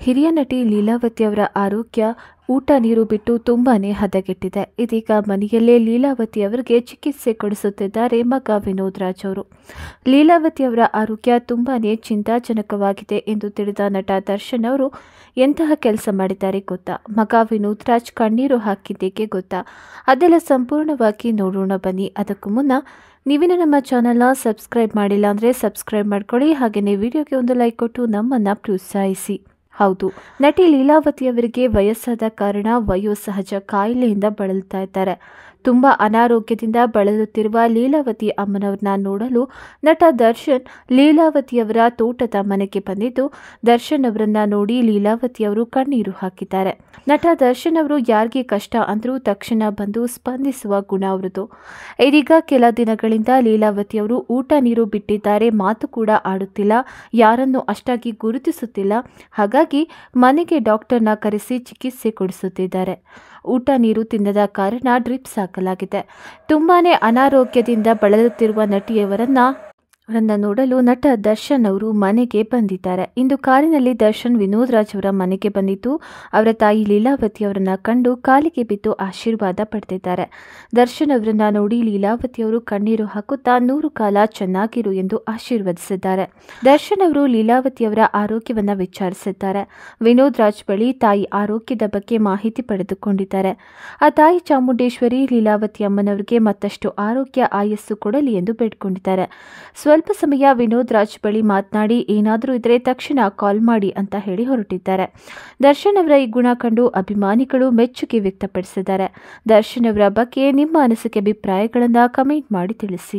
ಹಿರಿಯ ನಟಿ ಲೀಲಾವತಿ ಅವರ ಆರೋಗ್ಯ ಊಟ ನೀರು ಬಿಟ್ಟು ತುಂಬಾನೇ ಹದಗೆಟ್ಟಿದೆ ಇದೀಗ ಮನೆಯಲ್ಲೇ ಲೀಲಾವತಿ ಅವರಿಗೆ ಚಿಕಿತ್ಸೆ ಕೊಡಿಸುತ್ತಿದ್ದಾರೆ ಮಗ ವಿನೋದ್ ರಾಜ್ ಅವರು ಲೀಲಾವತಿ ಅವರ ಆರೋಗ್ಯ ತುಂಬಾನೇ ಚಿಂತಾಜನಕವಾಗಿದೆ ಎಂದು ತಿಳಿದ ನಟ ದರ್ಶನ್ ಅವರು ಎಂತಹ ಕೆಲಸ ಮಾಡಿದ್ದಾರೆ ಗೊತ್ತಾ ಮಗ ವಿನೋದ್ ರಾಜ್ ಕಣ್ಣೀರು ಹಾಕಿದ್ದೇಕೆ ಗೊತ್ತಾ ಅದೆಲ್ಲ ಸಂಪೂರ್ಣವಾಗಿ ನೋಡೋಣ ಬನ್ನಿ ಅದಕ್ಕೂ ಮುನ್ನ ನೀವಿನ ನಮ್ಮ ಚಾನಲ್ನ ಸಬ್ಸ್ಕ್ರೈಬ್ ಮಾಡಿಲ್ಲ ಅಂದರೆ ಸಬ್ಸ್ಕ್ರೈಬ್ ಮಾಡ್ಕೊಳ್ಳಿ ಹಾಗೆಯೇ ವಿಡಿಯೋಗೆ ಒಂದು ಲೈಕ್ ಕೊಟ್ಟು ನಮ್ಮನ್ನು ಪ್ರೋತ್ಸಾಹಿಸಿ ಹೌದು ನಟಿ ಲೀಲಾವತಿ ಅವರಿಗೆ ವಯಸ್ಸಾದ ಕಾರಣ ವಯೋಸಹಜ ಕಾಯಿಲೆಯಿಂದ ಬಳಲ್ತಾ ಇದ್ದಾರೆ ತುಂಬ ಅನಾರೋಗ್ಯದಿಂದ ಬಳಲುತ್ತಿರುವ ಲೀಲಾವತಿ ಅಮ್ಮನವ್ರನ್ನ ನೋಡಲು ನಟ ದರ್ಶನ್ ಲೀಲಾವತಿಯವರ ತೋಟದ ಮನೆಗೆ ಬಂದಿದ್ದು ದರ್ಶನ್ ಅವರನ್ನ ನೋಡಿ ಲೀಲಾವತಿ ಅವರು ಕಣ್ಣೀರು ಹಾಕಿದ್ದಾರೆ ನಟ ದರ್ಶನ್ ಅವರು ಯಾರಿಗೆ ಕಷ್ಟ ಅಂದರೂ ತಕ್ಷಣ ಬಂದು ಸ್ಪಂದಿಸುವ ಗುಣ ಅವರದು ಇದೀಗ ಕೆಲ ದಿನಗಳಿಂದ ಲೀಲಾವತಿ ಅವರು ಊಟ ನೀರು ಬಿಟ್ಟಿದ್ದಾರೆ ಮಾತು ಕೂಡ ಆಡುತ್ತಿಲ್ಲ ಯಾರನ್ನು ಅಷ್ಟಾಗಿ ಗುರುತಿಸುತ್ತಿಲ್ಲ ಹಾಗಾಗಿ ಮನೆಗೆ ಡಾಕ್ಟರ್ನ ಕರೆಸಿ ಚಿಕಿತ್ಸೆ ಕೊಡಿಸುತ್ತಿದ್ದಾರೆ ಊಟ ನೀರು ತಿನ್ನದ ಕಾರಣ ಡ್ರಿಪ್ಸ್ ಹಾಕಲಾಗಿದೆ ತುಂಬಾನೇ ಅನಾರೋಗ್ಯದಿಂದ ಬಳಲುತ್ತಿರುವ ನಟಿಯವರನ್ನ ಅವರನ್ನ ನೋಡಲು ನಟ ದರ್ಶನ್ ಅವರು ಮನೆಗೆ ಬಂದಿದ್ದಾರೆ ಇಂದು ಕಾರಿನಲ್ಲಿ ದರ್ಶನ್ ವಿನೋದ್ ರಾಜ್ ಅವರ ಮನೆಗೆ ಬಂದಿದ್ದು ಅವರ ತಾಯಿ ಲೀಲಾವತಿ ಅವರನ್ನ ಕಂಡು ಕಾಲಿಗೆ ಬಿದ್ದು ಆಶೀರ್ವಾದ ಪಡೆದಿದ್ದಾರೆ ದರ್ಶನ್ ಅವರನ್ನ ನೋಡಿ ಲೀಲಾವತಿ ಅವರು ಕಣ್ಣೀರು ಹಾಕುತ್ತಾ ನೂರು ಕಾಲ ಚೆನ್ನಾಗಿರು ಎಂದು ಆಶೀರ್ವದಿಸಿದ್ದಾರೆ ದರ್ಶನ್ ಅವರು ಲೀಲಾವತಿ ಅವರ ಆರೋಗ್ಯವನ್ನ ವಿಚಾರಿಸಿದ್ದಾರೆ ವಿನೋದ್ ರಾಜ್ ಬಳಿ ತಾಯಿ ಆರೋಗ್ಯದ ಬಗ್ಗೆ ಮಾಹಿತಿ ಪಡೆದುಕೊಂಡಿದ್ದಾರೆ ಆ ತಾಯಿ ಚಾಮುಂಡೇಶ್ವರಿ ಲೀಲಾವತಿ ಅಮ್ಮನವರಿಗೆ ಮತ್ತಷ್ಟು ಆರೋಗ್ಯ ಆಯಸ್ಸು ಕೊಡಲಿ ಎಂದು ಬೇಡ್ಕೊಂಡಿದ್ದಾರೆ ಸ್ವಲ್ಪ ಸಮಯ ವಿನೋದ್ ರಾಜ್ ಬಳಿ ಮಾತನಾಡಿ ಏನಾದರೂ ಇದ್ರೆ ತಕ್ಷಣ ಕಾಲ್ ಮಾಡಿ ಅಂತ ಹೇಳಿ ಹೊರಟಿದ್ದಾರೆ ದರ್ಶನ್ ಅವರ ಈ ಗುಣ ಕಂಡು ಅಭಿಮಾನಿಗಳು ಮೆಚ್ಚುಗೆ ವ್ಯಕ್ತಪಡಿಸಿದ್ದಾರೆ ದರ್ಶನ್ ಅವರ ಬಗ್ಗೆ ನಿಮ್ಮ ಅನಿಸಿಕೆ ಅಭಿಪ್ರಾಯಗಳನ್ನು ಕಮೆಂಟ್ ಮಾಡಿ ತಿಳಿಸಿ